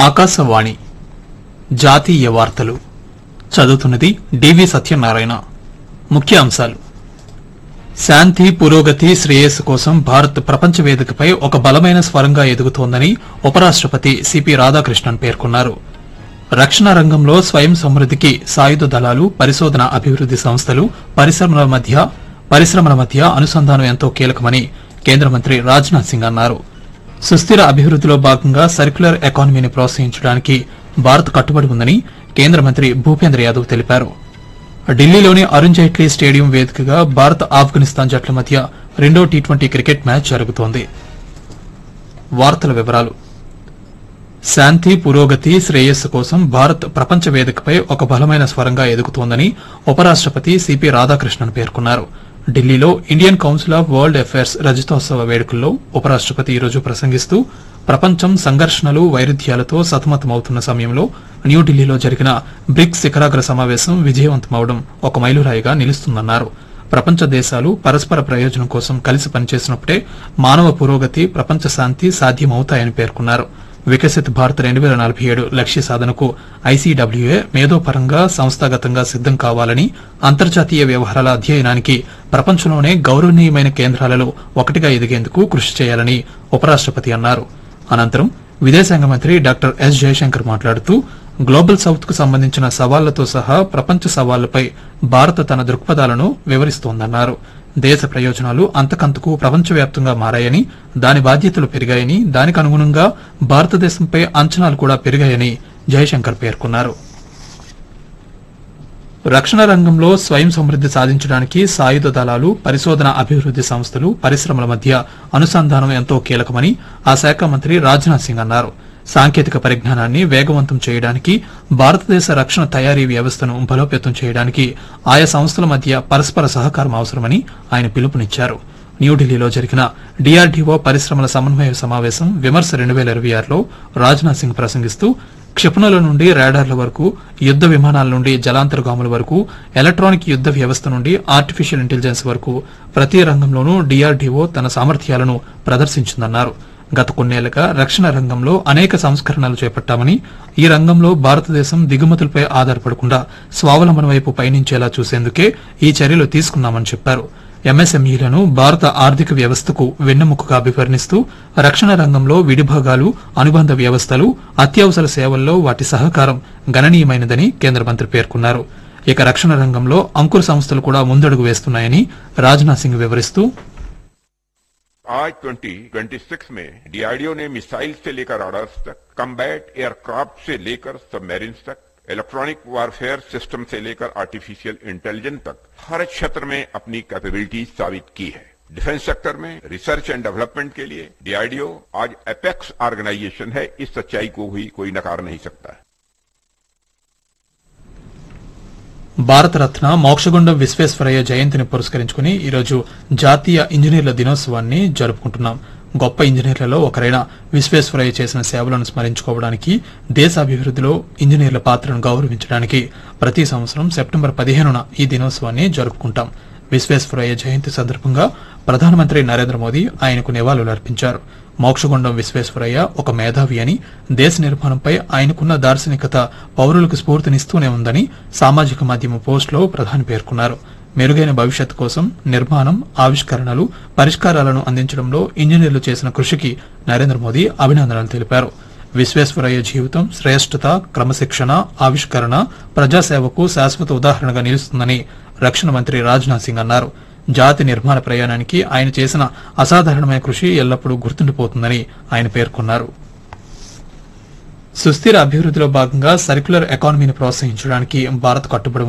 ఆకాశవాణి జాతీయ వార్తలు చదువుతున్నది డివి సత్యనారాయణ ముఖ్య అంశాలు శాంతి పురోగతి శ్రేయస్సు కోసం భారత్ ప్రపంచ వేదికపై ఒక బలమైన స్వరంగా ఎదుగుతోందని ఉపరాష్టపతి సిపి రాధాకృష్ణన్ పేర్కొన్నారు రక్షణ రంగంలో స్వయం సమృద్దికి సాయుధ దళాలు పరిశోధన అభివృద్ది సంస్థలు పరిశ్రమల మధ్య పరిశ్రమల మధ్య అనుసంధానం ఎంతో కీలకమని కేంద్ర మంత్రి రాజ్నాథ్ సింగ్ అన్నారు సుస్థిర అభివృద్దిలో భాగంగా సర్క్యులర్ ఎకానమీని ప్రోత్సహించడానికి భారత్ కట్టుబడి ఉందని కేంద్ర మంత్రి భూపేంద్ర యాదవ్ తెలిపారు ఢిల్లీలోని అరుణ్ జైట్లీ స్టేడియం వేదికగా భారత్ ఆఫ్ఘనిస్తాన్ జట్ల మధ్య రెండో టీ ట్వంటీ క్రికెట్ మ్యాచ్ జరుగుతోంది వార్తల వివరాలు శాంతి పురోగతి శ్రేయస్సు కోసం భారత్ ప్రపంచ వేదికపై ఒక బలమైన స్వరంగా ఎదుగుతోందని ఉపరాష్టపతి సిపి రాధాకృష్ణన్ పేర్కొన్నారు ఢిల్లీలో Indian council of world affairs రజతోత్సవ వేడుకల్లో ఉపరాష్టపతి ఈరోజు ప్రసంగిస్తూ ప్రపంచం సంఘర్షణలు వైరుధ్యాలతో సతమతమవుతున్న సమయంలో న్యూఢిల్లీలో జరిగిన బ్రిక్స్ శిఖరాగ్ర సమావేశం విజయవంతమవడం ఒక మైలురాయిగా నిలుస్తుందన్నారు ప్రపంచ దేశాలు పరస్పర ప్రయోజనం కోసం కలిసి పనిచేసినప్పుడే మానవ పురోగతి ప్రపంచ శాంతి సాధ్యమవుతాయని పేర్కొన్నారు వికసిత్ భారత్ రెండు వేల నలభై ఏడు లక్ష్య సాధనకు ఐసీడబ్ల్యూఏ మేధోపరంగా సంస్థాగతంగా సిద్దం కావాలని అంతర్జాతీయ వ్యవహారాల అధ్యయనానికి ప్రపంచంలోనే గౌరవనీయమైన కేంద్రాలలో ఒకటిగా ఎదిగేందుకు కృషి చేయాలని ఉపరాష్టపతి అన్నారు అనంతరం విదేశాంగ మంత్రి డాక్టర్ ఎస్ జయశంకర్ మాట్లాడుతూ గ్లోబల్ సౌత్ కు సంబంధించిన సవాళ్లతో సహా ప్రపంచ సవాళ్లపై భారత్ తన దృక్పథాలను వివరిస్తోందన్నారు దేశ ప్రయోజనాలు అంతకంతకు ప్రపంచవ్యాప్తంగా మారాయని దాని బాధ్యతలు పెరిగాయని దానికి అనుగుణంగా భారతదేశంపై అంచనాలు కూడా పెరిగాయని జయశంకర్ పేర్కొన్నారు రక్షణ రంగంలో స్వయం సమృద్ది సాధించడానికి సాయుధ దళాలు పరిశోధన అభివృద్ది సంస్థలు పరిశ్రమల మధ్య అనుసంధానం ఎంతో కీలకమని ఆ శాఖ మంత్రి రాజ్నాథ్ సింగ్ అన్నారు సాంకేతిక పరిజ్ఞానాన్ని వేగవంతం చేయడానికి భారతదేశ రక్షణ తయారీ వ్యవస్థను బలోపేతం చేయడానికి ఆయా సంస్థల మధ్య పరస్పర సహకారం అవసరమని ఆయన పిలుపునిచ్చారు న్యూఢిల్లీలో జరిగిన డీఆర్డీఓ పరిశ్రమల సమన్వయ సమావేశం విమర్శ రెండు వేల ఇరవై ఆరులో రాజ్నాథ్ సింగ్ ప్రసంగిస్తూ క్షిపణుల నుండి రాడార్ల వరకు యుద్ద విమానాల నుండి జలాంతర్గాముల వరకు ఎలక్ట్రానిక్ యుద్ద వ్యవస్థ నుండి ఆర్టిఫిషియల్ ఇంటెలిజెన్స్ వరకు ప్రతి రంగంలోనూ డీఆర్డీఓ తన సామర్థ్యాలను ప్రదర్శించిందన్నారు గత కొన్నేళ్లుగా రక్షణ రంగంలో అనేక సంస్కరణలు చేపట్టామని ఈ రంగంలో భారతదేశం దిగుమతులపై ఆధారపడకుండా స్వావలంబన వైపు పయనించేలా చూసేందుకే ఈ చర్యలు తీసుకున్నామని చెప్పారు ఎంఎస్ఎంఈలను భారత ఆర్థిక వ్యవస్థకు వెన్నెముకగా అభివర్ణిస్తూ రక్షణ రంగంలో విడిభాగాలు అనుబంధ వ్యవస్థలు అత్యవసర సేవల్లో వాటి సహకారం గణనీయమైనదని కేంద్ర మంత్రి పేర్కొన్నారు ఇక రక్షణ రంగంలో అంకుర సంస్థలు కూడా ముందడుగు వేస్తున్నాయని రాజ్నాథ్ సింగ్ వివరిస్తూ आज 2026 में डीआरडीओ ने मिसाइल से लेकर राडार्स तक कम्बैट एयरक्राफ्ट से लेकर सबमरीन्स तक इलेक्ट्रॉनिक वारफेयर सिस्टम से लेकर आर्टिफिशियल इंटेलिजेंस तक हर क्षेत्र में अपनी कैपेबिलिटी साबित की है डिफेंस सेक्टर में रिसर्च एंड डेवलपमेंट के लिए डीआरडीओ आज एपेक्स ऑर्गेनाइजेशन है इस सच्चाई को भी कोई नकार नहीं सकता है భారతరత్న మోక్షగుండం విశ్వేశ్వరయ్య జయంతిని పురస్కరించుకుని ఈరోజు జాతీయ ఇంజనీర్ల దినోత్సవాన్ని జరుపుకుంటున్నాం గొప్ప ఇంజనీర్లలో ఒకరైన విశ్వేశ్వరయ్య చేసిన సేవలను స్మరించుకోవడానికి దేశ అభివృద్దిలో ఇంజనీర్ల పాత్రను గౌరవించడానికి ప్రతి సంవత్సరం సెప్టెంబర్ పదిహేనున ఈ దినోత్సవాన్ని జరుపుకుంటాం విశ్వేశ్వరయ్య జయంతి సందర్భంగా ప్రధానమంత్రి నరేంద్ర మోదీ ఆయనకు నివాళులర్పించారు మోక్షగుండం విశ్వేశ్వరయ్య ఒక మేధావి అని దేశ నిర్మాణంపై ఆయనకున్న దార్శనికత పౌరులకు స్ఫూర్తినిస్తూనే ఉందని సామాజిక మాధ్యమ పోస్టులో ప్రధాని పేర్కొన్నారు మెరుగైన భవిష్యత్తు కోసం నిర్మాణం ఆవిష్కరణలు పరిష్కారాలను అందించడంలో ఇంజనీర్లు చేసిన కృషికి నరేంద్ర మోదీ అభినందనలు తెలిపారు విశ్వేశ్వరయ్య జీవితం శ్రేష్టత క్రమశిక్షణ ఆవిష్కరణ ప్రజాసేవకు శాశ్వత ఉదాహరణగా నిలుస్తుందని రక్షణ మంత్రి రాజ్నాథ్ సింగ్ అన్నారు జాతి నిర్మాణ ప్రయాణానికి ఆయన చేసిన అసాధారణమైన కృషి ఎల్లప్పుడూ గుర్తుండిపోతుందని ఆయన పేర్కొన్నారు సుస్థిర అభివృద్దిలో భాగంగా సర్క్యులర్ ఎకానమీని ప్రోత్సహించడానికి భారత్ కట్టుబడి